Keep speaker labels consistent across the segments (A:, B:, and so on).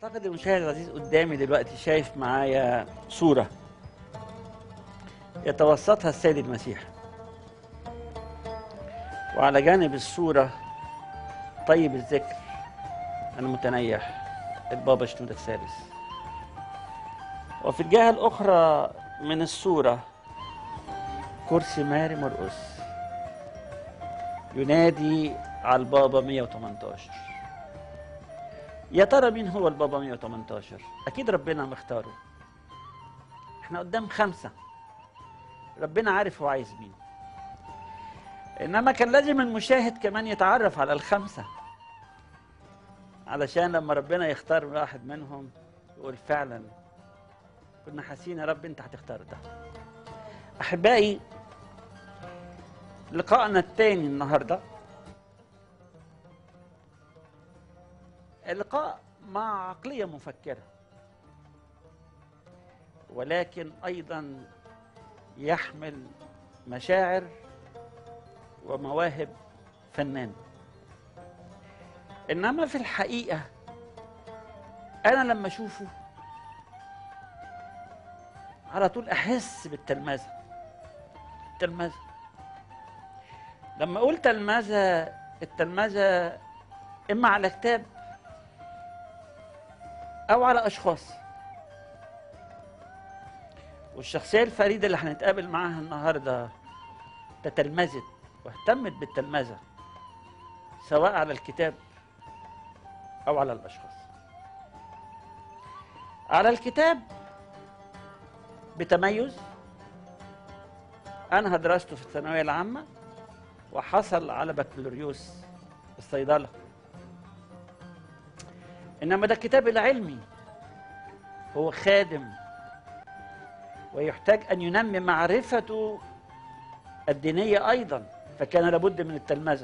A: اعتقد المشاهد العزيز قدامي دلوقتي شايف معايا صوره يتوسطها السيد المسيح وعلى جانب الصوره طيب الذكر المتنيح البابا شنودة الثالث وفي الجهة الأخرى من الصورة كرسي ماري مرقس ينادي على البابا 118 يا ترى مين هو البابا 118 أكيد ربنا مختاره احنا قدام خمسة ربنا عارف هو عايز مين إنما كان لازم المشاهد كمان يتعرف على الخمسة علشان لما ربنا يختار واحد منهم يقول فعلا كنا حاسين يا رب انت هتختار ده احبائي لقائنا الثاني النهارده اللقاء مع عقليه مفكره ولكن ايضا يحمل مشاعر ومواهب فنان انما في الحقيقه انا لما اشوفه على طول احس بالتلمذه التلمذه لما اقول تلمذه التلمذه اما على كتاب او على اشخاص والشخصيه الفريده اللي هنتقابل معاها النهارده تتلمذت واهتمت بالتلمذه سواء على الكتاب او على الاشخاص على الكتاب بتميز انهى دراسته في الثانويه العامه وحصل على بكالوريوس الصيدله انما ده الكتاب العلمي هو خادم ويحتاج ان ينمي معرفته الدينيه ايضا فكان لابد من التلمذه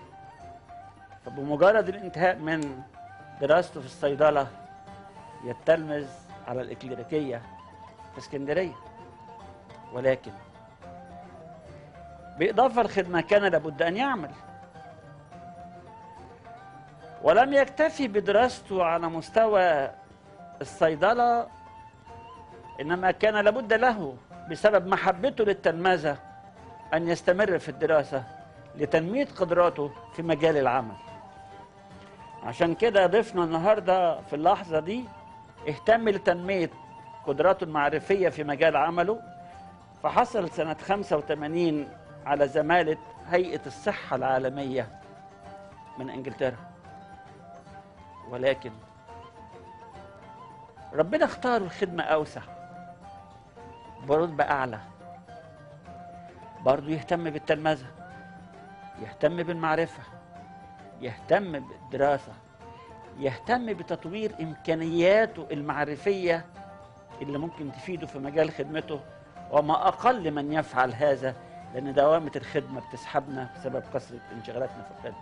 A: فبمجرد الانتهاء من دراسته في الصيدله يتلمذ على الاكليريكيه في اسكندريه ولكن باضافه الخدمه كان لابد ان يعمل ولم يكتفي بدراسته على مستوى الصيدله انما كان لابد له بسبب محبته للتلمذه ان يستمر في الدراسه لتنميه قدراته في مجال العمل عشان كده ضيفنا النهارده في اللحظه دي اهتم لتنميه قدراته المعرفيه في مجال عمله فحصل سنه 85 على زماله هيئه الصحه العالميه من انجلترا ولكن ربنا اختار الخدمه اوسع برتبه اعلى برضه يهتم بالتلمذه يهتم بالمعرفه يهتم بالدراسة يهتم بتطوير إمكانياته المعرفية اللي ممكن تفيده في مجال خدمته وما أقل من يفعل هذا لأن دوامة الخدمة بتسحبنا بسبب كثرة انشغالاتنا في الخدمة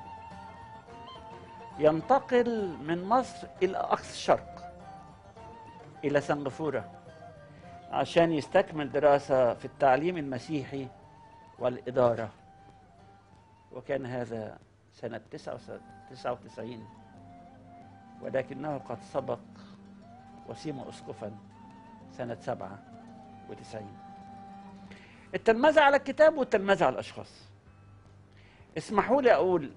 A: ينتقل من مصر إلى أقصى الشرق إلى سنغافورة عشان يستكمل دراسة في التعليم المسيحي والإدارة وكان هذا سنة 99 ولكنه قد سبق وسيم أسقفا سنة 97 التلمذة على الكتاب والتلمذة على الأشخاص اسمحوا لي أقول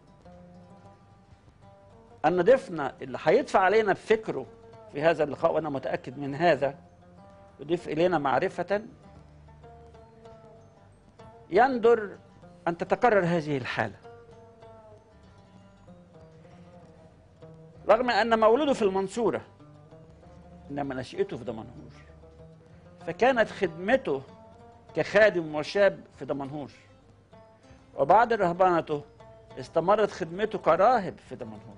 A: أن ضيفنا اللي هيدفع علينا بفكره في هذا اللقاء وأنا متأكد من هذا يضيف إلينا معرفة يندر أن تتكرر هذه الحالة رغم أن مولوده في المنصورة إنما نشأته في دمنهور فكانت خدمته كخادم وشاب في دمنهور وبعد رهبنته استمرت خدمته كراهب في دمنهور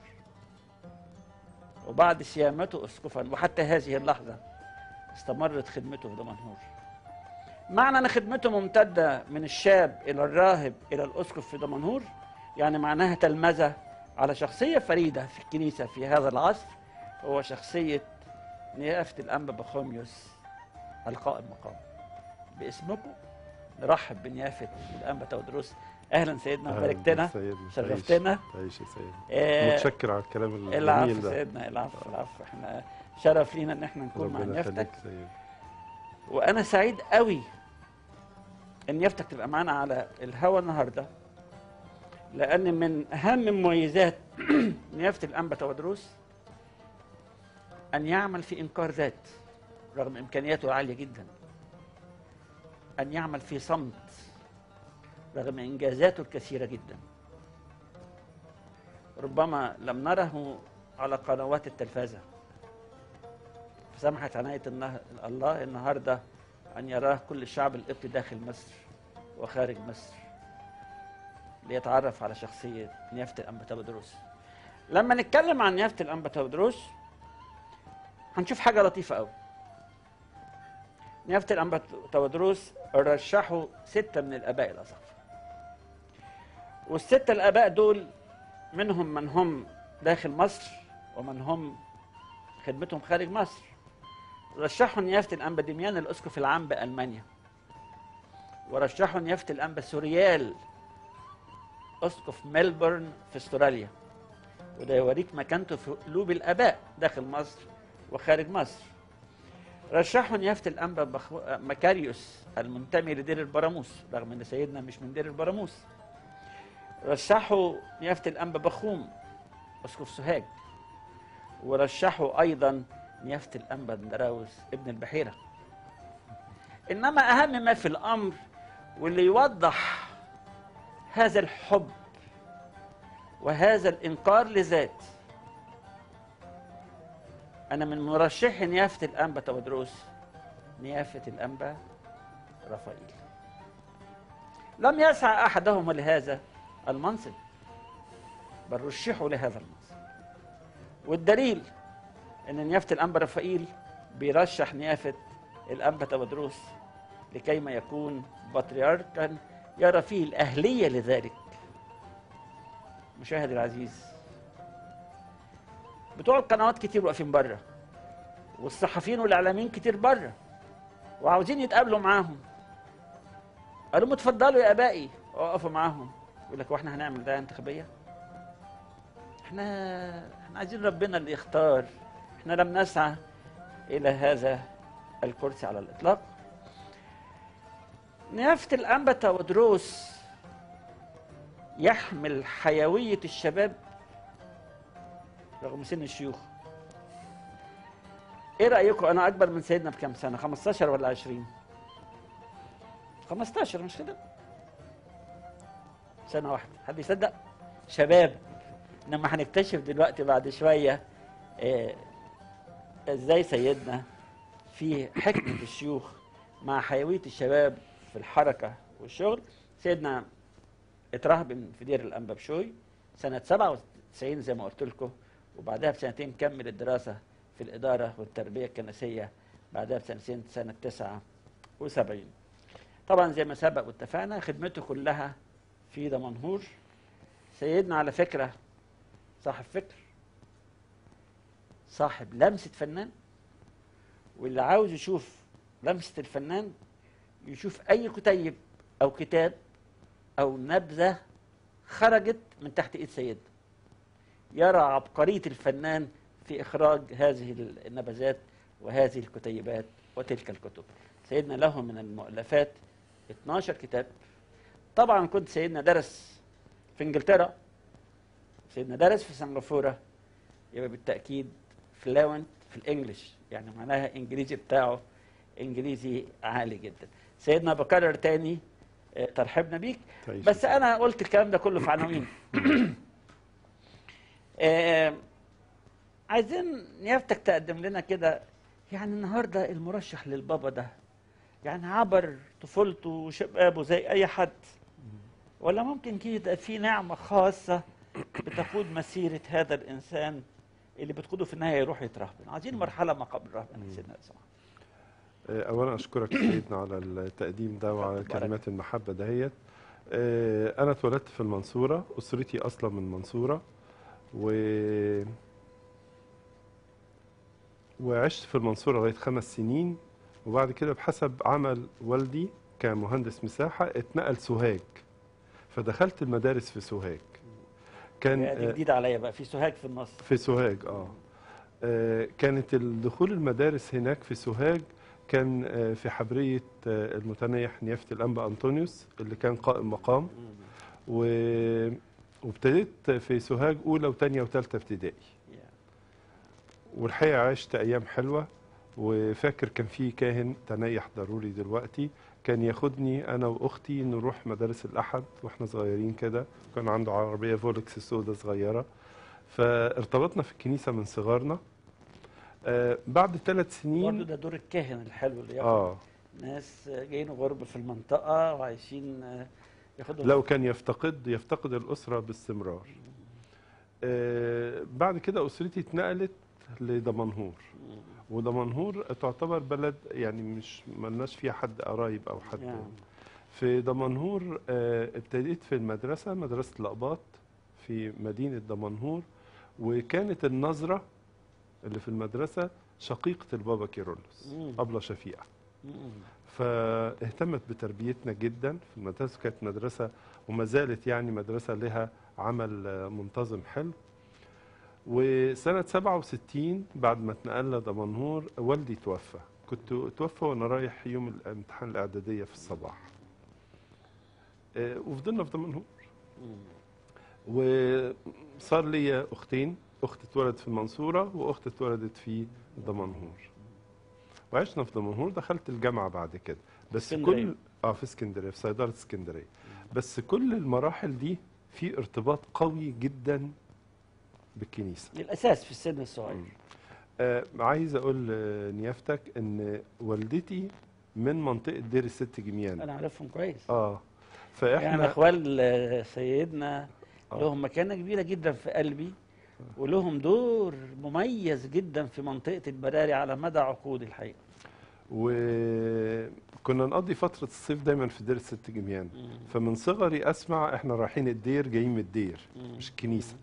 A: وبعد صيامته اسقفا وحتى هذه اللحظه استمرت خدمته في دمنهور معنى ان خدمته ممتده من الشاب الى الراهب الى الاسقف في دمنهور يعني معناها تلمذه على شخصيه فريده في الكنيسه في هذا العصر هو شخصيه نيافه الانبا بخوميوس القائم مقام باسمكم نرحب بنيافه الانبا تودروس اهلا سيدنا وباركتنا شرفتنا
B: تعيش يا سيدي
A: آه،
B: متشكر على الكلام
A: العفو
B: الجميل ده
A: سيدنا العفو العفو احنا شرف لينا ان احنا نكون مع
B: ربنا
A: نيافتك
B: يخليك سيد
A: وانا سعيد قوي ان نيافتك تبقى معانا على الهوا النهارده لان من اهم مميزات نيافه الانبا تودروس ان يعمل في انكار ذات رغم امكانياته العاليه جدا ان يعمل في صمت رغم انجازاته الكثيره جدا ربما لم نره على قنوات التلفزه سمحت عناية النه- الله النهاردة أن يراه كل الشعب القبطي داخل مصر وخارج مصر ليتعرف على شخصية نيافة الأنبا تودروس لما نتكلم عن نيافة الأنبا تودروس هنشوف حاجة لطيفة أوي نيافة الأنبا تودروس رشحوا ستة من الآباء الأساقفة والستة الآباء دول منهم من هم داخل مصر ومن هم خدمتهم خارج مصر رشحوا نيافة الأنبا دميان الأسقف العام بألمانيا ورشحوا نيافة الأنبا سوريال أسقف ملبورن في استراليا وده يوريك مكانته في قلوب الآباء داخل مصر وخارج مصر رشحوا نيافة الأنبا بخو... مكاريوس المنتمي لدير البراموس رغم أن سيدنا مش من دير البراموس رشحوا نيافة الأنبا بخوم أسقف سوهاج ورشحوا أيضا نيافة الأنبا دراوس ابن البحيرة إنما أهم ما في الأمر واللي يوضح هذا الحب وهذا الإنكار لذات أنا من مرشحي نيافة الأنبا تودروس نيافة الأنبا رفائيل لم يسعى أحدهما لهذا المنصب بل رشحوا لهذا المنصب والدليل ان نيافه الانبا رفائيل بيرشح نيافه الانبا تودروس لكيما يكون بطريركا يرى فيه الاهليه لذلك مشاهد العزيز بتوع القنوات كتير واقفين بره والصحفيين والاعلاميين كتير بره وعاوزين يتقابلوا معاهم قالوا لهم اتفضلوا يا ابائي اقفوا معاهم يقول لك واحنا هنعمل ده انتخابيه احنا احنا عايزين ربنا اللي يختار احنا لم نسعى الى هذا الكرسي على الاطلاق نيافة الأنبا تودروس يحمل حيوية الشباب رغم سن الشيوخ ايه رأيكم انا اكبر من سيدنا بكام سنة 15 ولا 20 15 مش كده سنة واحدة حد يصدق شباب انما هنكتشف دلوقتي بعد شوية آه، ازاي سيدنا في حكمة الشيوخ مع حيوية الشباب في الحركة والشغل سيدنا اترهبن في دير الأنبا بشوي سنة 97 زي ما قلت لكم وبعدها بسنتين كمل الدراسة في الإدارة والتربية الكنسية بعدها بسنتين سنة 79 طبعا زي ما سبق واتفقنا خدمته كلها في دمنهور سيدنا على فكرة صاحب فكر صاحب لمسة فنان واللي عاوز يشوف لمسة الفنان يشوف أي كتيب أو كتاب أو نبذة خرجت من تحت إيد سيدنا يرى عبقرية الفنان في إخراج هذه النبذات وهذه الكتيبات وتلك الكتب سيدنا له من المؤلفات 12 كتاب طبعا كنت سيدنا درس في انجلترا سيدنا درس في سنغافورة يبقى بالتأكيد فلاونت في الانجليش يعني معناها الانجليزي بتاعه انجليزي عالي جدا سيدنا بكرر تاني آه، ترحبنا بيك
B: تعيش
A: بس انا قلت الكلام ده كله في عناوين آه، عايزين نيافتك تقدم لنا كده يعني النهارده المرشح للبابا ده يعني عبر طفولته وشبابه زي اي حد ولا ممكن كده في نعمه خاصه بتقود مسيره هذا الانسان اللي بتقوده في النهايه يروح يترهبن عايزين مرحله ما قبل الرهبنه يا سيدنا سماح
B: آه، اولا اشكرك سيدنا على التقديم ده وعلى
A: بارك.
B: كلمات المحبه دهيت آه، انا اتولدت في المنصوره اسرتي اصلا من المنصوره و وعشت في المنصوره لغايه خمس سنين وبعد كده بحسب عمل والدي كمهندس مساحه اتنقل سوهاج فدخلت المدارس في سوهاج كان
A: دي
B: آه،
A: جديده عليا بقى في سوهاج في النص
B: في سوهاج اه آه، كانت الدخول المدارس هناك في سوهاج كان آه، في حبرية آه، المتنيح نيافة الأنبا أنطونيوس اللي كان قائم مقام و... وابتديت في سوهاج أولى وتانية وتالتة ابتدائي والحقيقة عشت أيام حلوة وفاكر كان في كاهن تنيح ضروري دلوقتي كان ياخدني أنا وأختي نروح مدارس الأحد وإحنا صغيرين كده كان عنده عربية فولكس سودا صغيرة فارتبطنا في الكنيسة من صغرنا آه بعد ثلاث
A: برضه
B: سنين
A: ده دور الكاهن الحلو اللي ياخد
B: اه
A: ناس جايين غرب في المنطقة وعايشين آه، ياخدهم
B: لو كان يفتقد يفتقد الأسرة باستمرار آه بعد كده أسرتي اتنقلت لدمنهور ودمنهور تعتبر بلد يعني مش ملناش فيها حد قرايب أو حد
A: يعني.
B: في دمنهور آه، ابتديت في المدرسة مدرسة الأقباط في مدينة دمنهور وكانت النظرة اللي في المدرسة شقيقة البابا كيرلس
A: مم.
B: أبلة شفيقة
A: مم.
B: فاهتمت بتربيتنا جدا في المدرسة كانت مدرسة وما زالت يعني مدرسة لها عمل آه، منتظم حلو وسنة 67 بعد ما اتنقلنا دمنهور والدي توفى كنت توفى وانا رايح يوم الامتحان الاعدادية في الصباح آه، وفضلنا في دمنهور
A: مم.
B: وصار لي اختين اخت اتولدت في المنصورة واخت اتولدت في دمنهور وعشنا في دمنهور دخلت الجامعة بعد كده بس
A: اسكندرية.
B: كل اه في اسكندرية في صيدلة اسكندرية بس كل المراحل دي في ارتباط قوي جدا بالكنيسة
A: الأساس في السن الصغير
B: آه عايز اقول آه، نيافتك ان والدتي من منطقة دير الست جميان
A: أنا عارفهم كويس
B: اه
A: يعني
B: فاحنا
A: اخوال آه، سيدنا
B: آه.
A: لهم مكانه كبيره جدا في قلبي ولهم دور مميز جدا في منطقه البراري على مدى عقود الحقيقه
B: وكنا نقضي فترة الصيف دايما في دير الست جميان فمن صغري اسمع احنا رايحين الدير جايين من الدير مش الكنيسة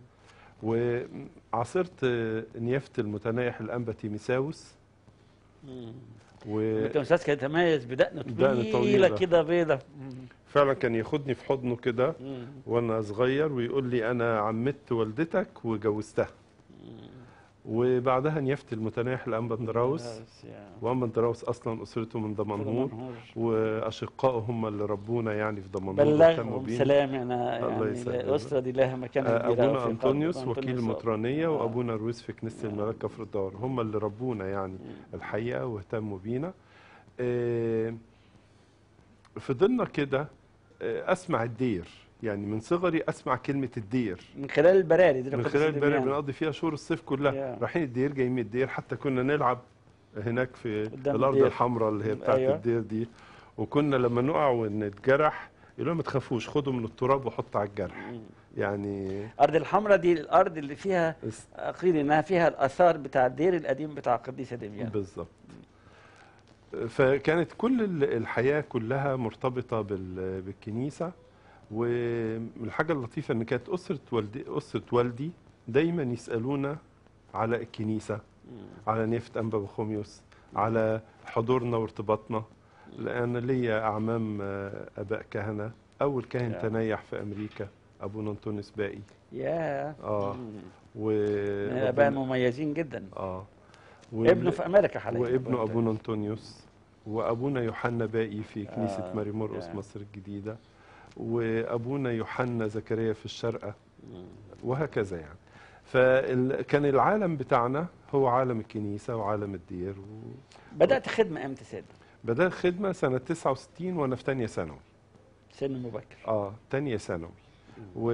B: وعاصرت نيافة المتنايح الأنبا تيميساوس وفعلا
A: التمساس كان يتميز بدقن
B: بدقن
A: طويله
B: طويلة.
A: كده بيضه
B: كان ياخدني في حضنه كده وانا صغير ويقول لي انا عمدت والدتك وجوزتها وبعدها نيافة المتنايح الأنبا بندراوس وأنبا بندراوس أصلا أسرته من دمنهور وأشقائه هم اللي ربونا يعني في دمنهور واهتموا
A: بلغهم
B: بينا.
A: سلام انا
B: الله
A: يعني
B: يسلمك.
A: الاسره دي لها مكانه
B: آه،
A: كبيره
B: أبونا
A: في قلب
B: أنطونيوس
A: أنطونيوس.
B: وكيل المطرانية
A: آه.
B: وأبونا رويس في كنيسة الملاك كفر الدار هم اللي ربونا يعني الحقيقة واهتموا بينا آه، فضلنا كده آه، أسمع الدير يعني من صغري أسمع كلمة الدير
A: من خلال البراري دي
B: من
A: رقم
B: خلال
A: ست
B: البراري
A: دميان.
B: بنقضي فيها شهور الصيف كلها
A: Yeah.
B: رايحين الدير جايين من الدير حتى كنا نلعب هناك في
A: قدام
B: الارض
A: الدير.
B: الحمراء اللي هي بتاعت
A: أيوة.
B: الدير دي وكنا لما نقع ونتجرح يقولوا ما تخافوش خدوا من التراب وحطوا على الجرح
A: مم.
B: يعني
A: ارض الحمراء دي الارض اللي فيها
B: اس-
A: قيل انها فيها الاثار بتاع الدير القديم بتاع القديسه دميان
B: بالظبط فكانت كل ال- الحياة كلها مرتبطة بال- بالكنيسة والحاجة اللطيفة ان كانت أسرة والدي أسرة والدي دايما يسألونا على الكنيسة على نيافة أنبا بخوميوس على حضورنا وارتباطنا لأن ليا أعمام آه، آباء كهنة أول كاهن
A: يا.
B: تنيح في أمريكا أبونا أنطونيوس باقي
A: يا
B: آه.
A: مم.
B: و
A: من الاباء المميزين جدا
B: آه
A: ابنه في امريكا حاليا
B: وابنه ابونا انطونيوس وابونا يوحنا باقي في كنيسه
A: آه،
B: ماري مرقس
A: يا.
B: مصر الجديده وابونا يوحنا زكريا في الشارقه وهكذا يعني فكان العالم بتاعنا هو عالم الكنيسه وعالم الدير
A: بدات خدمه امتى سيد
B: بدأت خدمه سنه 69 وانا في ثانيه ثانوي
A: سن مبكر
B: اه ثانيه ثانوي و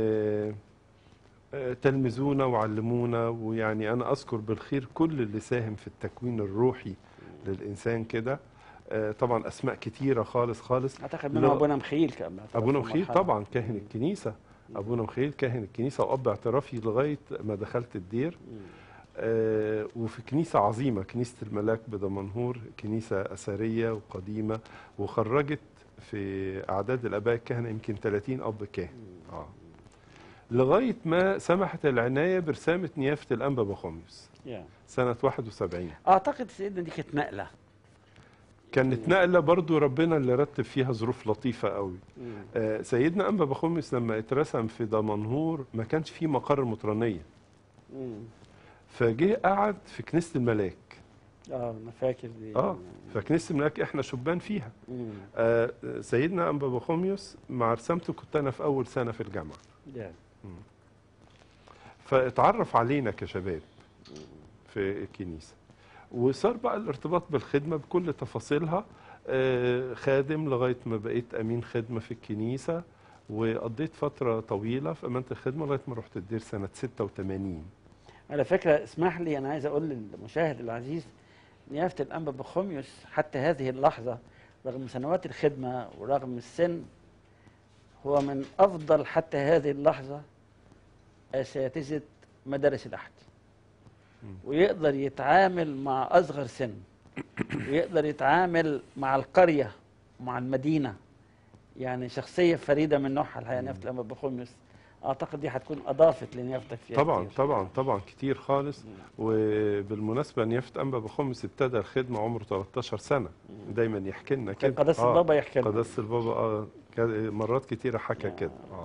B: آه، تلمذونا وعلمونا ويعني انا اذكر بالخير كل اللي ساهم في التكوين الروحي للانسان كده آه، طبعا اسماء كتيره خالص خالص
A: اعتقد منه
B: لا.
A: ابونا مخيل كان
B: ابونا
A: في
B: مخيل
A: مرحلة.
B: طبعا كاهن الكنيسه ابونا مخيل كاهن الكنيسه واب اعترافي لغايه ما دخلت الدير
A: مم.
B: آه، وفي كنيسه عظيمه كنيسه الملاك بدمنهور كنيسه اثريه وقديمه وخرجت في اعداد الاباء الكهنه يمكن 30 اب كاهن اه لغايه ما سمحت العنايه برسامه نيافه الانبا بخوميوس
A: يا.
B: سنه 71
A: اعتقد سيدنا دي كانت نقله
B: كانت نقله برضو ربنا اللي رتب فيها ظروف لطيفه قوي
A: مم.
B: آه، سيدنا انبا بخوميوس لما اترسم في دمنهور ما كانش فيه مقر مطرانيه
A: مم.
B: فجه قعد في كنيسه الملاك
A: اه انا فاكر دي
B: اه فكنيسه الملاك احنا شبان فيها
A: مم.
B: آه سيدنا انبا بخوميوس مع رسامته كنت انا في اول سنه في الجامعه
A: يعني.
B: فاتعرف علينا كشباب في الكنيسه وصار بقى الارتباط بالخدمه بكل تفاصيلها آه، خادم لغايه ما بقيت امين خدمه في الكنيسه وقضيت فتره طويله في امانه الخدمه لغايه ما رحت الدير سنه 86
A: على فكرة اسمح لي أنا عايز أقول للمشاهد العزيز نيافة الأنبا بخوميوس حتى هذه اللحظة رغم سنوات الخدمة ورغم السن هو من أفضل حتى هذه اللحظة أساتذة مدارس الأحد ويقدر يتعامل مع أصغر سن ويقدر يتعامل مع القرية ومع المدينة يعني شخصية فريدة من نوعها الحقيقة نيافة الأنبا بخوميوس أعتقد دي هتكون أضافت لنيافتك فيها
B: طبعا
A: كتير.
B: طبعا طبعا كتير خالص
A: مم.
B: وبالمناسبه نيافه انبا بخومس ابتدى الخدمه عمره 13 سنه دايما يحكي لنا
A: كان
B: كده
A: قداسة
B: آه،
A: البابا يحكي لنا.
B: قداسه البابا اه كان- مرات كتيره حكى
A: آه.
B: كده اه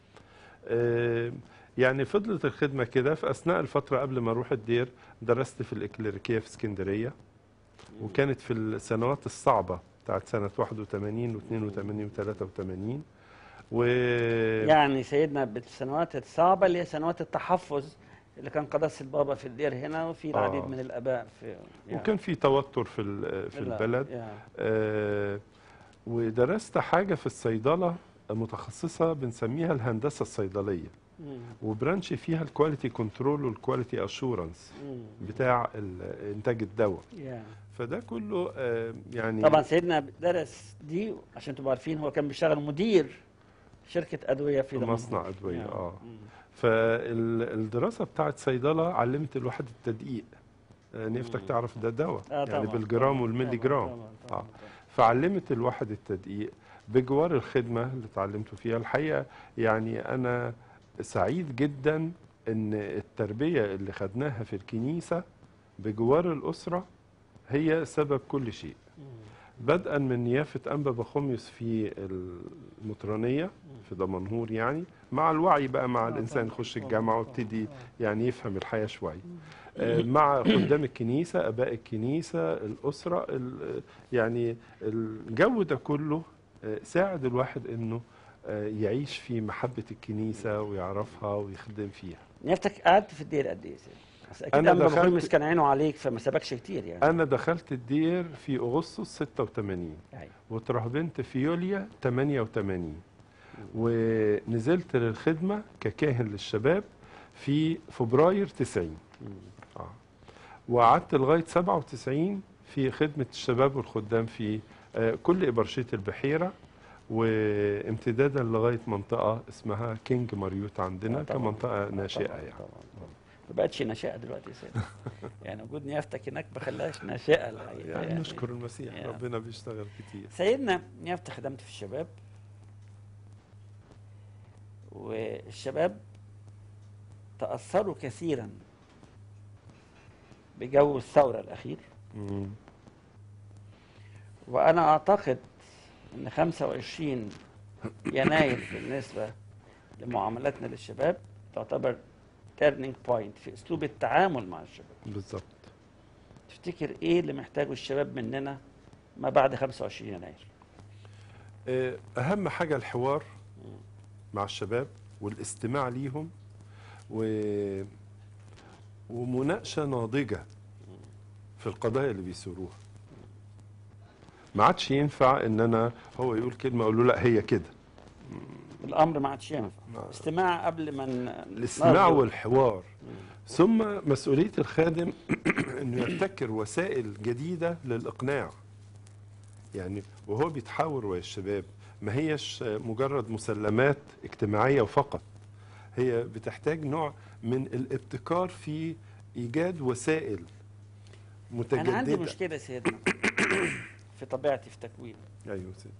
B: آه، يعني فضلت الخدمه كده في اثناء الفتره قبل ما اروح الدير درست في الاكليريكيه في اسكندريه وكانت في السنوات الصعبه بتاعت سنه 81 و82 و83 و
A: يعني سيدنا بالسنوات الصعبة اللي هي سنوات التحفظ اللي كان قداسة البابا في الدير هنا وفي العديد
B: آه.
A: من الآباء في يعني
B: وكان في توتر في ال- في
A: لا،
B: البلد
A: يعني
B: آه، ودرست حاجه في الصيدله متخصصه بنسميها الهندسه الصيدليه
A: مم.
B: وبرانش فيها الكواليتي كنترول والكواليتي اشورنس
A: مم.
B: بتاع ال- انتاج الدواء
A: يعني.
B: فده كله آه، يعني
A: طبعا سيدنا درس دي عشان تبقوا عارفين هو كان بيشتغل مدير شركة أدوية في
B: في
A: دمنهور.
B: مصنع أدوية،
A: يعني.
B: آه.
A: مم.
B: فالدراسه بتاعت صيدله علمت الواحد التدقيق آه، نفتك
A: مم.
B: تعرف ده دواء
A: آه
B: يعني
A: طبعاً،
B: بالجرام
A: طبعاً،
B: والملي
A: طبعاً،
B: جرام
A: طبعاً، طبعاً،
B: آه. فعلمت الواحد التدقيق بجوار الخدمة اللي اتعلمته فيها الحقيقة يعني أنا سعيد جدا إن التربية اللي خدناها في الكنيسة بجوار الأسرة هي سبب كل شيء
A: مم.
B: بدءا من نيافة أنبا بخوميوس في المطرانية في دمنهور يعني مع الوعي بقى مع
A: آه
B: الإنسان
A: طبعاً،
B: يخش
A: طبعاً،
B: الجامعة
A: طبعاً،
B: ويبتدي
A: آه.
B: يعني يفهم الحياة شوية آه، مع خدام الكنيسة أباء الكنيسة الأسرة ال- يعني الجو ده كله آه، ساعد الواحد إنه آه، يعيش في محبة الكنيسة ويعرفها ويخدم فيها
A: نيافتك قعدت في الدير قد ايه يا سيدي؟ بس اكيد
B: أنا
A: أنبا
B: دخلت-
A: بخوميوس كان عينه عليك فما سابكش كتير يعني
B: أنا دخلت الدير في أغسطس 86
A: أيوة.
B: وترهبنت في يوليا 88 ونزلت للخدمة ككاهن للشباب في فبراير 90
A: مم.
B: آه. وقعدت لغاية 97 في خدمة الشباب والخدام في آه، كل إبرشية البحيرة وامتدادا لغاية منطقة اسمها كينج ماريوت عندنا
A: آه طبعاً.
B: كمنطقة
A: آه
B: ناشئة
A: طبعاً،
B: يعني
A: طبعاً، طبعاً. ما بقتش ناشئة دلوقتي يا سيدي يعني وجود نيافتك هناك ما خلاهاش ناشئة الحقيقة
B: يعني نشكر المسيح
A: يعني.
B: ربنا بيشتغل كتير
A: سيدنا نيافتك خدمت في الشباب والشباب تأثروا كثيرا بجو الثورة الأخير
B: مم.
A: وأنا أعتقد أن 25 يناير بالنسبة لمعاملاتنا للشباب تعتبر تيرنينج بوينت في أسلوب التعامل مع الشباب
B: بالظبط
A: تفتكر إيه اللي محتاجه الشباب مننا ما بعد 25 يناير
B: آه، أهم حاجة الحوار مع الشباب والاستماع ليهم و... ومناقشة ناضجة في القضايا اللي بيثيروها ما عادش ينفع ان انا هو يقول كلمه اقول له لا هي كده
A: الأمر ما عادش ينفع
B: ما-
A: استماع قبل ما ن-
B: الاستماع
A: نرجو.
B: والحوار ثم مسؤوليه الخادم انه يبتكر وسائل جديده للاقناع يعني وهو بيتحاور ويا الشباب ما هيش مجرد مسلمات اجتماعيه وفقط هي بتحتاج نوع من الابتكار في ايجاد وسائل متجدده
A: أنا عندي مشكلة يا سيدنا في طبيعتي في تكويني
B: ايوه سيدي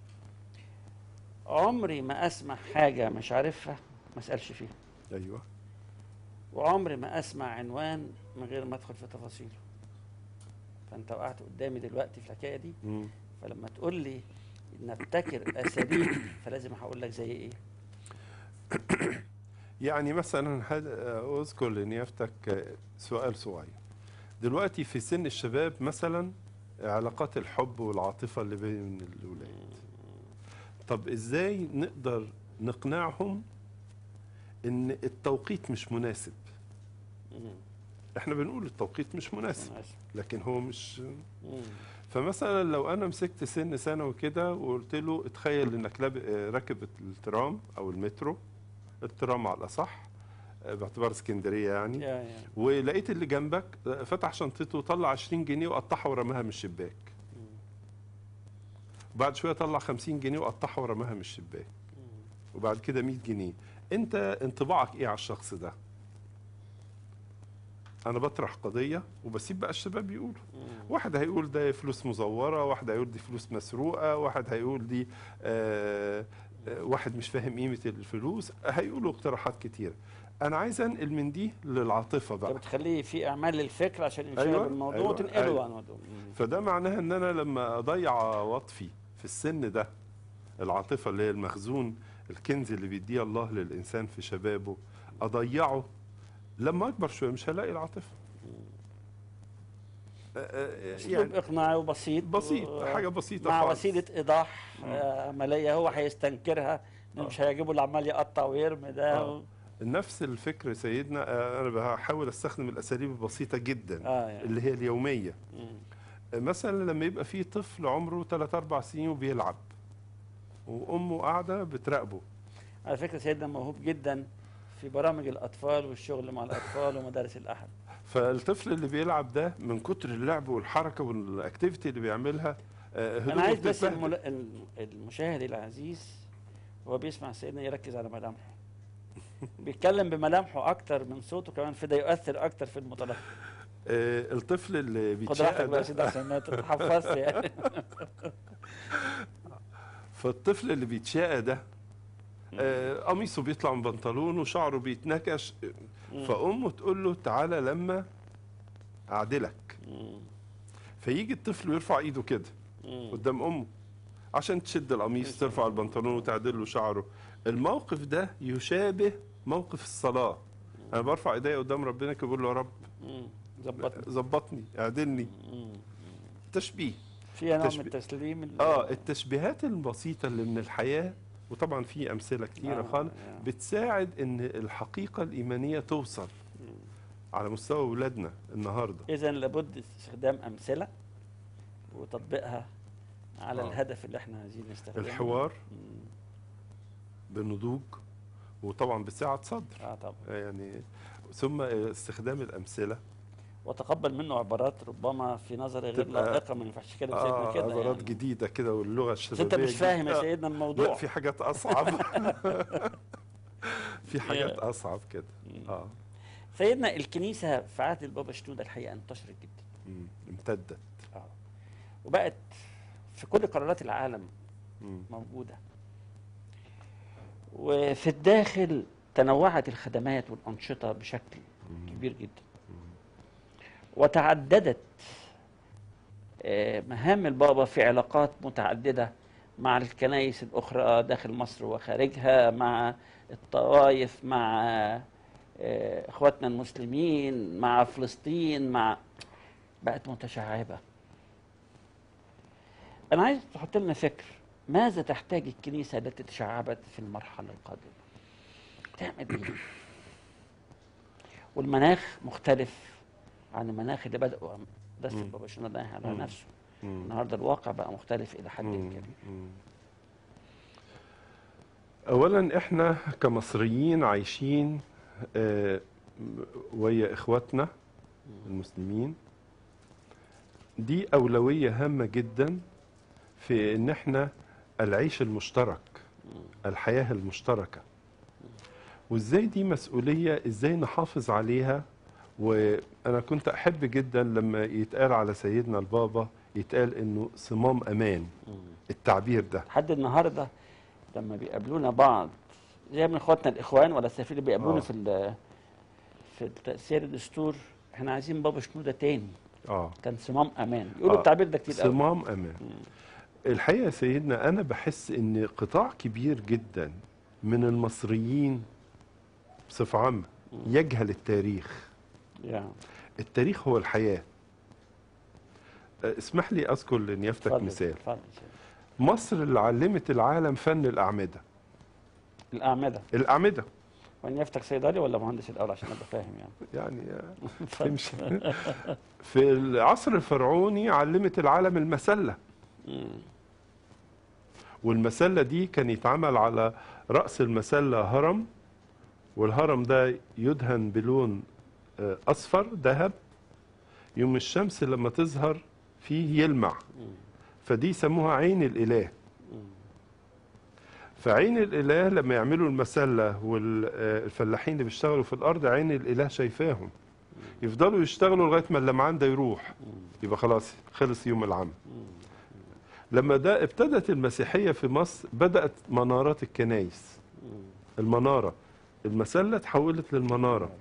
A: عمري ما أسمع حاجة مش عارفها ما أسألش فيها
B: ايوه
A: وعمري ما اسمع عنوان من غير ما ادخل في تفاصيله فانت وقعت قدامي دلوقتي في الحكايه دي
B: مم.
A: فلما تقول لي نبتكر اساليب فلازم هقول لك زي ايه
B: يعني مثلا هد- اذكر لنيافتك سؤال صغير دلوقتي في سن الشباب مثلا علاقات الحب والعاطفه اللي بين الاولاد طب ازاي نقدر نقنعهم ان التوقيت مش مناسب
A: مم.
B: احنا بنقول التوقيت مش مناسب
A: ماشي.
B: لكن هو مش
A: مم.
B: فمثلا لو انا مسكت سن ثانوي كده وقلت له اتخيل انك لاب- آه، راكب الترام او المترو الترام على الاصح آه، باعتبار اسكندريه يعني
A: يا يا
B: ولقيت اللي جنبك آه، فتح شنطته وطلع 20 جنيه وقطعها ورماها من الشباك وبعد شويه طلع 50 جنيه وقطعها ورماها من الشباك وبعد كده 100 جنيه انت انطباعك ايه على الشخص ده انا بطرح قضيه وبسيب بقى الشباب يقولوا واحد هيقول ده فلوس مزوره واحد هيقول دي فلوس مسروقه واحد هيقول دي آه آه، واحد مش فاهم قيمه الفلوس هيقولوا اقتراحات كتيره انا عايز انقل من دي للعاطفه
A: انت
B: بقى
A: بتخليه في اعمال للفكر عشان ينشغل
B: أيوة،
A: بالموضوع
B: أيوة،
A: وتنقله
B: أيوة.
A: عن الموضوع مم.
B: فده معناها ان انا لما اضيع وطفي في السن ده العاطفه اللي هي المخزون الكنز اللي بيديه الله للانسان في شبابه اضيعه لما اكبر شويه مش هلاقي العاطفه آه، آه،
A: اسلوب
B: يعني
A: اقناعي وبسيط
B: بسيط
A: و-
B: حاجه بسيطه
A: مع
B: خالص.
A: وسيله ايضاح آه، عمليه هو هيستنكرها إنه مش هيعجبه اللي عمال يقطع ويرمي ده
B: آه.
A: و...
B: نفس الفكر سيدنا آه، انا بحاول استخدم الاساليب البسيطه جدا
A: اه يعني.
B: اللي هي اليوميه
A: مم.
B: آه، مثلا لما يبقى في طفل عمره 3 4 سنين وبيلعب وامه قاعده بتراقبه
A: على فكره سيدنا موهوب جدا في برامج الاطفال والشغل مع الاطفال ومدارس الاحد
B: فالطفل اللي بيلعب ده من كتر اللعب والحركه والاكتيفيتي اللي بيعملها آه،
A: انا
B: هدومه
A: عايز بس
B: بتتبهدل.
A: المل... الم- المشاهد العزيز وهو بيسمع سيدنا يركز على ملامحه بيتكلم بملامحه اكتر من صوته كمان فده يؤثر اكتر في المتلقي
B: آه، الطفل اللي
A: خد
B: بيتشقى
A: راحتك بقى يا
B: ده
A: سيدي عشان ما تتحفظش يعني
B: فالطفل اللي بيتشقى ده آه، قميصه بيطلع من بنطلونه وشعره بيتنكش فامه تقول له تعالى لما اعدلك
A: مم.
B: فيجي الطفل ويرفع ايده كده
A: مم.
B: قدام امه عشان تشد القميص ترفع البنطلون وتعدل له شعره الموقف ده يشابه موقف الصلاه انا برفع ايديا قدام ربنا كده بقول له يا رب
A: مم. ظبطني
B: ظبطني اعدلني
A: مم.
B: تشبيه
A: فيها نوع من
B: تشبيه.
A: التسليم ال-
B: اه التشبيهات البسيطه اللي من الحياه وطبعا في امثله كتيره
A: آه،
B: خالص
A: آه.
B: بتساعد ان الحقيقه الايمانيه توصل على مستوى اولادنا النهارده
A: اذا لابد استخدام امثله وتطبيقها على
B: آه.
A: الهدف اللي احنا عايزين نستخدمه
B: الحوار
A: مم.
B: بنضوج وطبعا بسعه صدر
A: اه طبعا
B: يعني ثم استخدام الامثله
A: وتقبل منه عبارات ربما في نظري غير
B: تبقى-
A: لائقه ما ينفعش كده سيدنا
B: اه
A: كده
B: عبارات
A: يعني.
B: جديده كده واللغه
A: بس
B: الشبابيه
A: انت مش فاهم يا
B: جديدة.
A: سيدنا
B: لا
A: الموضوع
B: في حاجات اصعب في حاجات
A: يا.
B: اصعب كده اه
A: سيدنا الكنيسه في عهد البابا شنوده الحقيقه انتشرت جدا
B: مم. امتدت
A: اه وبقت في كل قارات العالم
B: مم.
A: موجوده وفي الداخل تنوعت الخدمات والانشطه بشكل كبير جدا وتعددت آه، مهام البابا في علاقات متعدده مع الكنائس الاخرى داخل مصر وخارجها مع الطوائف مع آه، اخواتنا المسلمين مع فلسطين مع بقت متشعبه انا عايز تحط لنا فكر ماذا تحتاج الكنيسه التي تشعبت في المرحله القادمه تعمل ايه والمناخ مختلف عن المناخ اللي بدأوا درس
B: مم.
A: البابا شنودة على
B: مم.
A: نفسه
B: مم.
A: النهارده الواقع بقى مختلف الى حد
B: مم.
A: كبير
B: مم. اولا احنا كمصريين عايشين آه، ويا اخواتنا المسلمين دي اولويه هامه جدا في ان احنا العيش المشترك الحياه المشتركه وازاي دي مسؤوليه ازاي نحافظ عليها وانا كنت احب جدا لما يتقال على سيدنا البابا يتقال انه صمام امان التعبير ده
A: لحد النهارده لما بيقابلونا بعض زي من اخواتنا الاخوان ولا السفير اللي بيقابلونا
B: آه.
A: في ال- في تاثير الدستور احنا عايزين بابا شنودة تاني
B: اه
A: كان صمام امان يقولوا
B: آه.
A: التعبير ده كتير قوي
B: صمام امان الحقيقه يا سيدنا انا بحس ان قطاع كبير جدا من المصريين بصفه عامه يجهل التاريخ
A: يعني
B: التاريخ هو الحياه آه، اسمح لي اذكر لنيافتك
A: اتفضل،
B: مثال
A: اتفضل.
B: مصر اللي علمت العالم فن الاعمده
A: الأعمدة
B: الاعمده
A: وأن يفتك صيدلي ولا مهندس الأول عشان أبقى فاهم يعني
B: يعني آه،
A: اتفضل.
B: تمشي في العصر الفرعوني علمت العالم المسله
A: مم.
B: والمسله دي كان يتعمل على راس المسله هرم والهرم ده يدهن بلون آه، اصفر ذهب يوم الشمس لما تظهر فيه يلمع فدي يسموها عين الاله فعين الاله لما يعملوا المسله والفلاحين اللي بيشتغلوا في الارض عين الاله شايفاهم يفضلوا يشتغلوا لغايه ما اللمعان ده يروح يبقى خلاص خلص يوم العمل لما ده ابتدت المسيحيه في مصر بدات منارات الكنايس المناره المسله تحولت للمناره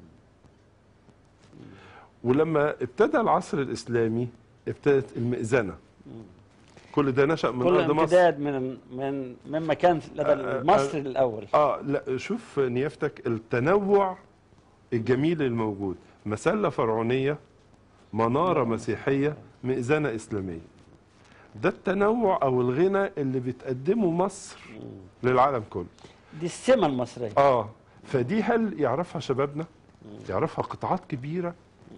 B: ولما ابتدى العصر الاسلامي ابتدت المئذنه كل ده نشا من
A: كل
B: ارض مصر
A: امتداد من من مما كان لدى
B: آه،
A: المصري الأول
B: اه لا شوف نيافتك التنوع الجميل الموجود مسله فرعونيه مناره مسيحيه مئذنه اسلاميه ده التنوع او الغنى اللي بتقدمه مصر للعالم كله
A: دي السمة المصرية
B: اه فدي هل يعرفها شبابنا يعرفها قطاعات كبيره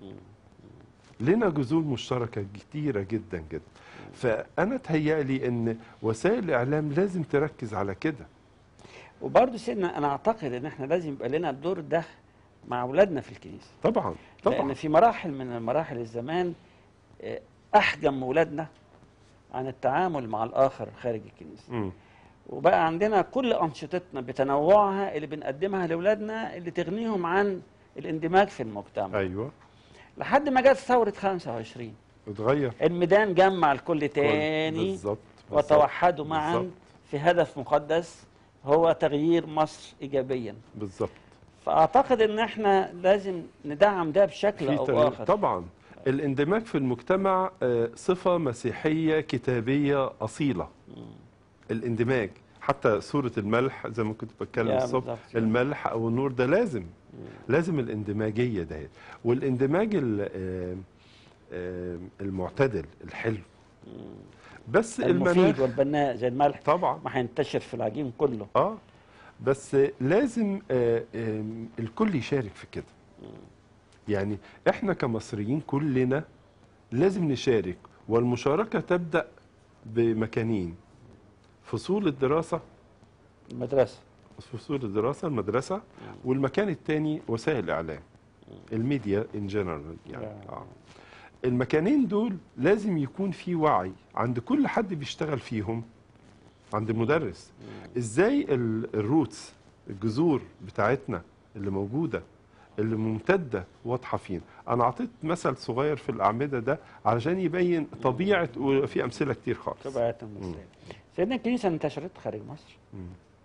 B: لنا جذور مشتركه كتيره جدا جدا فانا تهيألي ان وسائل الاعلام لازم تركز على كده
A: وبرضه سيدنا أنا أعتقد إن إحنا لازم يبقى لنا الدور ده مع أولادنا في الكنيسة
B: طبعا
A: لأن
B: طبعا
A: في مراحل من مراحل الزمان آه، أحجم أولادنا عن التعامل مع الآخر خارج الكنيسة
B: مم.
A: وبقى عندنا كل أنشطتنا بتنوعها اللي بنقدمها لأولادنا اللي تغنيهم عن الاندماج في المجتمع
B: ايوه
A: لحد ما جت ثورة 25
B: اتغير
A: الميدان جمع الكل تاني
B: بالظبط بالظبط.
A: وتوحدوا معا
B: بالظبط.
A: في هدف مقدس هو تغيير مصر إيجابيا
B: بالظبط
A: فأعتقد إن إحنا لازم ندعم ده بشكل
B: في
A: أو
B: تغيير
A: آخر
B: طبعا الاندماج في المجتمع آه، صفة مسيحية كتابية أصيلة الاندماج حتى سورة الملح زي ما كنت بتكلم
A: يا
B: الصبح
A: بالظبط.
B: الملح أو النور ده لازم لازم الاندماجية ده والاندماج ال- آه، آه، المعتدل الحلو بس
A: المفيد
B: المناخ
A: والبناء زي الملح
B: طبعا
A: ما هينتشر في العجين كله
B: اه بس لازم آه آم، الكل يشارك في كده يعني احنا كمصريين كلنا لازم نشارك والمشاركة تبدأ بمكانين فصول الدراسة
A: المدرسة
B: فصول الدراسة المدرسة والمكان الثاني وسائل الإعلام الميديا ان جنرال يعني
A: Yeah.
B: آه. المكانين دول لازم يكون في وعي عند كل حد بيشتغل فيهم عند المدرس ازاي ال- الروتس الجذور بتاعتنا اللي موجوده اللي ممتده واضحه فينا انا اعطيت مثل صغير في الاعمده ده علشان يبين طبيعه وفي امثله كتير خالص
A: طبيعة المصرية سيدنا الكنيسة انتشرت خارج مصر
B: مم.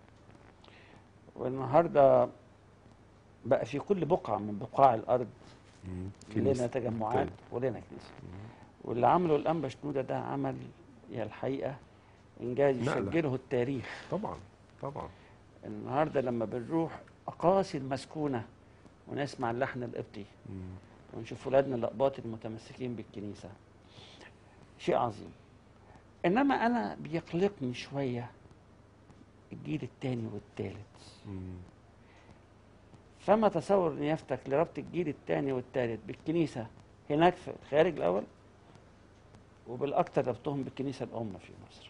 A: والنهاردة بقى في كل بقعة من بقاع الأرض
B: مم.
A: لنا
B: كنيسة.
A: تجمعات ولنا كنيسة واللي عمله الأنبا شنودة ده عمل يا الحقيقة إنجاز
B: نقلة.
A: يسجله التاريخ
B: طبعا طبعا
A: النهاردة لما بنروح أقاصي المسكونة ونسمع اللحن القبطي
B: مم.
A: ونشوف ولادنا الأقباط المتمسكين بالكنيسة شيء عظيم إنما أنا بيقلقني شوية الجيل الثاني والثالث
B: مم.
A: فما تصور نيافتك لربط الجيل الثاني والثالث بالكنيسة هناك في الخارج الأول وبالأكثر ربطهم بالكنيسة الأم في مصر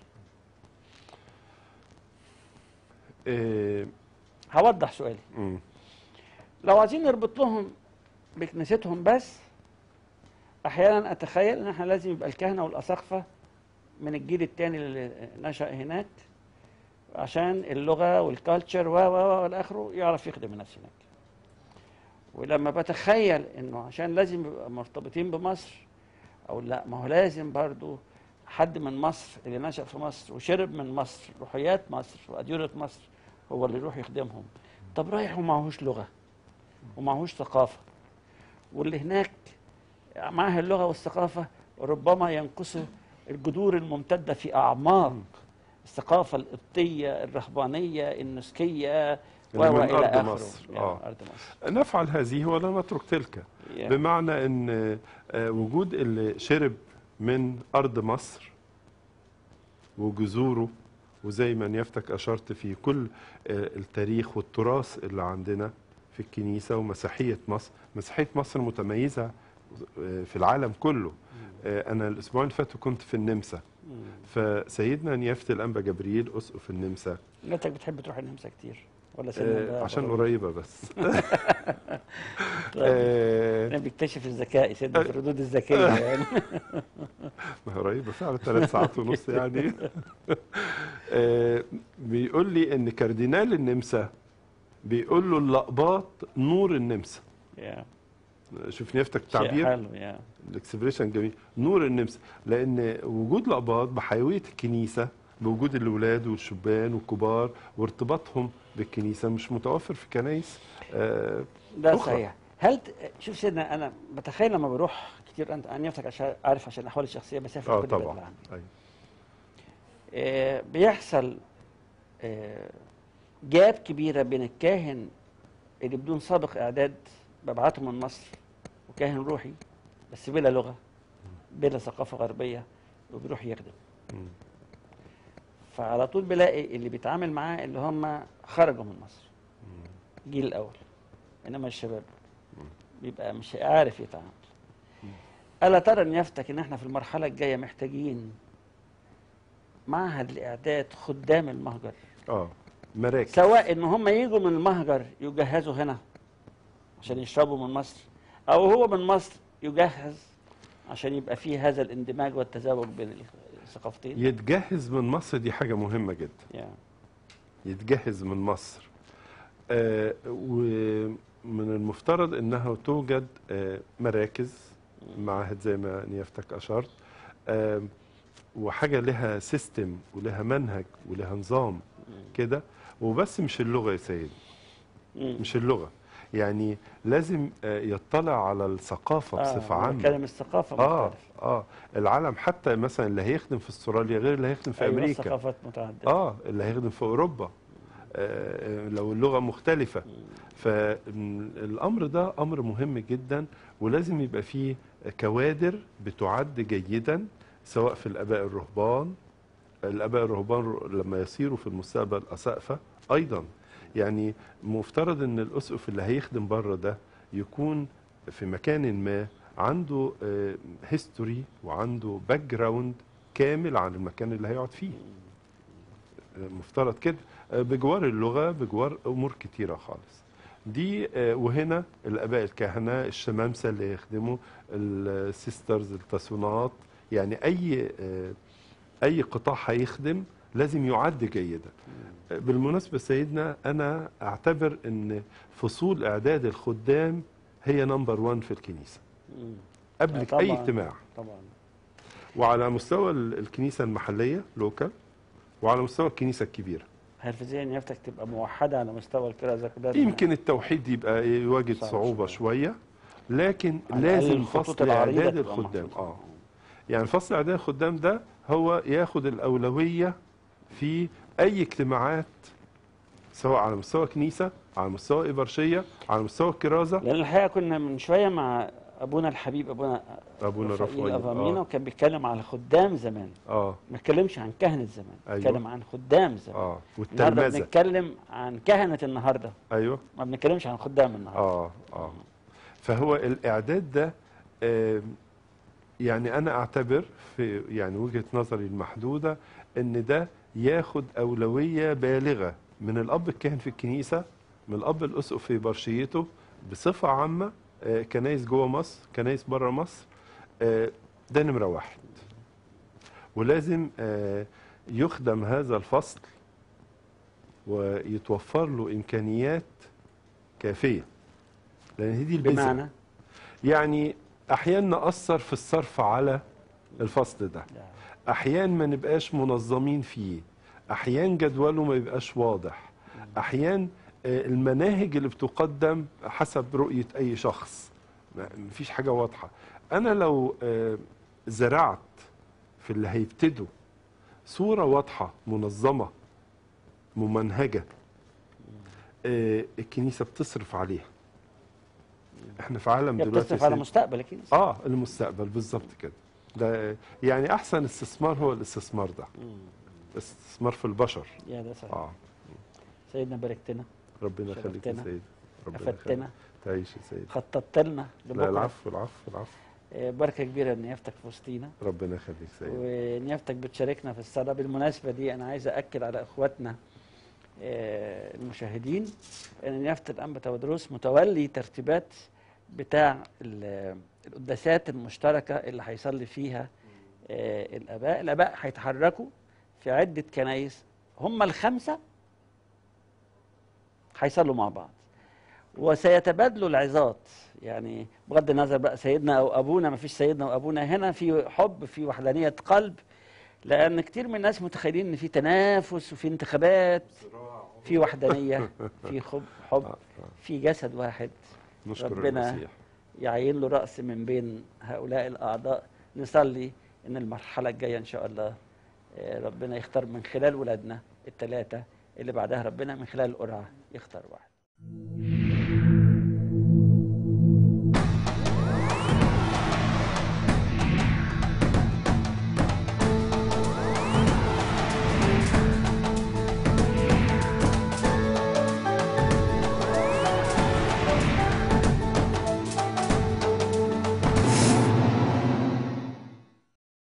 B: آه،
A: هوضح سؤالي
B: مم.
A: لو عايزين نربط لهم بكنيستهم بس احيانا اتخيل ان احنا لازم يبقى الكهنه والاساقفه من الجيل الثاني اللي نشا هناك عشان اللغه والكالتشر و و و والى اخره يعرف يخدم الناس هناك ولما بتخيل انه عشان لازم يبقى مرتبطين بمصر او لا ما هو لازم برضو حد من مصر اللي نشا في مصر وشرب من مصر روحيات مصر واديره مصر هو اللي يروح يخدمهم طب رايح ومعهوش لغه ومعهوش ثقافه واللي هناك معاه اللغه والثقافه ربما ينقصه الجذور الممتده في اعماق الثقافه القبطيه الرهبانيه النسكيه
B: اللي
A: وهو
B: من
A: الى
B: ارض
A: اخره
B: مصر
A: يعني
B: اه
A: ارض مصر
B: نفعل هذه ولا نترك تلك
A: يا.
B: بمعنى ان آه، وجود اللي شرب من ارض مصر وجذوره وزي ما نيافتك اشرت في كل آه، التاريخ والتراث اللي عندنا في الكنيسه ومسيحيه مصر مسيحيه مصر متميزه آه، في العالم كله آه، انا الاسبوع اللي فات كنت في النمسا
A: مم.
B: فسيدنا نيافه الانبا جبريل اسقف النمسا
A: انت بتحب تروح النمسا كتير ولا سنة
B: آه،
A: ده
B: عشان
A: غرور؟
B: قريبه بس
A: طيب.
B: آه،
A: انا بيكتشف الذكاء سيدنا في الردود الذكيه يعني
B: ما هي قريبة فعلا ثلاث ساعات ونص يعني آه، بيقول لي ان كاردينال النمسا بيقول له اللقباط نور النمسا
A: يا.
B: شوف نيفتك
A: شيء
B: تعبير
A: حلو يا
B: الاكسبريشن جميل نور النمسا لان وجود لقباط بحيويه الكنيسه بوجود الاولاد والشبان والكبار وارتباطهم بالكنيسه مش متوفر في كنايس آه،
A: ده
B: أخرى.
A: صحيح هل ت- شوف سيدنا انا بتخيل لما بروح كتير انت انا نفسك عشان عارف عشان الاحوال الشخصيه بسافر
B: اه
A: كل بلد
B: طبعا
A: العالم.
B: أيوة.
A: آه، بيحصل آه، جاب كبيره بين الكاهن اللي بدون سابق اعداد ببعته من مصر وكاهن روحي بس بلا لغه بلا ثقافه غربيه وبيروح يخدم
B: مم.
A: فعلى طول بلاقي اللي بيتعامل معاه اللي هم خرجوا من مصر الجيل الاول انما الشباب بيبقى مش عارف يتعامل الا ترى ان يفتك ان احنا في المرحله الجايه محتاجين معهد لاعداد خدام المهجر
B: اه مراكز
A: سواء ان هم يجوا من المهجر يجهزوا هنا عشان يشربوا من مصر او هو من مصر يجهز عشان يبقى فيه هذا الاندماج والتزاوج بين الثقافتين
B: يتجهز من مصر دي حاجه مهمه جدا
A: يعني
B: يتجهز من مصر آه، ومن المفترض انها توجد آه، مراكز معاهد زي ما نيافتك اشرت آه، وحاجه لها سيستم ولها منهج ولها نظام كده وبس مش اللغه يا سيدي
A: مم.
B: مش اللغه يعني لازم آه، يطلع على الثقافه بصفه
A: أنا
B: عامه
A: بتكلم الثقافه
B: اه
A: مختلفة.
B: اه العالم حتى مثلا اللي هيخدم في استراليا غير اللي هيخدم في
A: أيوة
B: امريكا
A: ثقافات متعدده
B: اه اللي هيخدم في اوروبا آه لو اللغه مختلفه فالامر ده امر مهم جدا ولازم يبقى فيه كوادر بتعد جيدا سواء في الاباء الرهبان الاباء الرهبان لما يصيروا في المستقبل اسقفه ايضا يعني مفترض ان الاسقف اللي هيخدم بره ده يكون في مكان ما عنده هيستوري وعنده باك جراوند كامل عن المكان اللي هيقعد فيه مفترض كده آه، بجوار اللغه بجوار امور كتيره خالص دي آه، وهنا الاباء الكهنه الشمامسه اللي يخدموا السيسترز التصونات يعني اي آه، اي قطاع هيخدم لازم يعد جيدا آه، بالمناسبه سيدنا انا اعتبر ان فصول اعداد الخدام هي نمبر 1 في الكنيسه
A: مم.
B: قبل
A: آه،
B: اي
A: طبعاً.
B: اجتماع
A: طبعا
B: وعلى مستوى ال- الكنيسه المحليه لوكال وعلى مستوى الكنيسه الكبيره
A: هل في ذهن يفتك تبقى موحده على مستوى الكرازه كلها
B: يمكن التوحيد يبقى يواجد
A: صعب
B: صعوبة
A: شوية.
B: شوية لكن
A: على الأقل
B: لازم
A: الخطوط
B: فصل
A: العريضة
B: إعداد
A: تبقى
B: الخدام
A: محطوطة.
B: اه يعني فصل إعداد الخدام ده هو ياخد الأولوية في أي اجتماعات سواء على مستوى كنيسة على مستوى إبرشية على مستوى الكرازة
A: لان الحقيقه كنا من شويه مع ابونا الحبيب ابونا
B: أبونا رفائيل
A: افامينا
B: آه.
A: وكان بيتكلم على خدام زمان
B: آه
A: ما بيتكلمش عن كهنه زمان
B: أيوة.
A: بيتكلم عن خدام زمان
B: آه
A: النهارده
B: والتلمذة
A: بنتكلم عن كهنه النهارده
B: أيوه
A: ما بنتكلمش عن خدام النهارده
B: اه اه فهو الاعداد ده آم، يعني انا اعتبر في يعني وجهه نظري المحدوده ان ده ياخد اولويه بالغه من الاب الكاهن في الكنيسه من الاب الاسقف في برشيته بصفه عامه آه، كنايس جوه مصر كنايس بره مصر آه، ده نمره واحد ولازم آه، يخدم هذا الفصل ويتوفر له امكانيات كافيه لان هي دي البذره
A: بمعنى
B: يعني احيانا ناثر في الصرف على الفصل ده
A: لا.
B: احيان ما نبقاش منظمين فيه احيان جدوله ما يبقاش واضح احيان آه، المناهج اللي بتقدم حسب رؤيه اي شخص ما فيش حاجه واضحه انا لو آه، زرعت في اللي هيبتدوا صوره واضحه منظمه ممنهجه آه، الكنيسه بتصرف عليها احنا في عالم
A: هي
B: دلوقتي
A: بتصرف
B: يا
A: على
B: سيد-
A: مستقبل الكنيسه
B: اه المستقبل بالظبط كده ده يعني احسن استثمار هو الاستثمار ده
A: مم.
B: استثمار في البشر
A: يا ده صحيح
B: اه
A: سيدنا باركتنا
B: ربنا يخليك يا
A: شرفتنا.
B: سيد ربنا يخليك
A: افدتنا
B: تعيش يا سيد
A: خططت لنا
B: لا
A: لبكره
B: العفو العفو العفو
A: آه، بركه كبيره ان نيافتك في وسطينا
B: ربنا يخليك يا سيد
A: ونيافتك بتشاركنا في الصلاه بالمناسبه دي انا عايز اكد على اخواتنا آه، المشاهدين ان نيافه الانبا تودروس متولي ترتيبات بتاع ال- القداسات المشتركه اللي هيصلي فيها آه، الاباء الاباء هيتحركوا في عده كنايس هم الخمسه هيصلوا مع بعض وسيتبادلوا العظات يعني بغض النظر بقى سيدنا او ابونا ما فيش سيدنا وابونا هنا في حب في وحدانيه قلب لان كتير من الناس متخيلين ان في تنافس وفي انتخابات في وحدانيه في حب حب في جسد واحد
B: نشكر
A: ربنا
B: المسيح
A: يعين له راس من بين هؤلاء الاعضاء نصلي ان المرحله الجايه ان شاء الله آه، ربنا يختار من خلال ولادنا الثلاثه اللي بعدها ربنا من خلال القرعه يختار واحد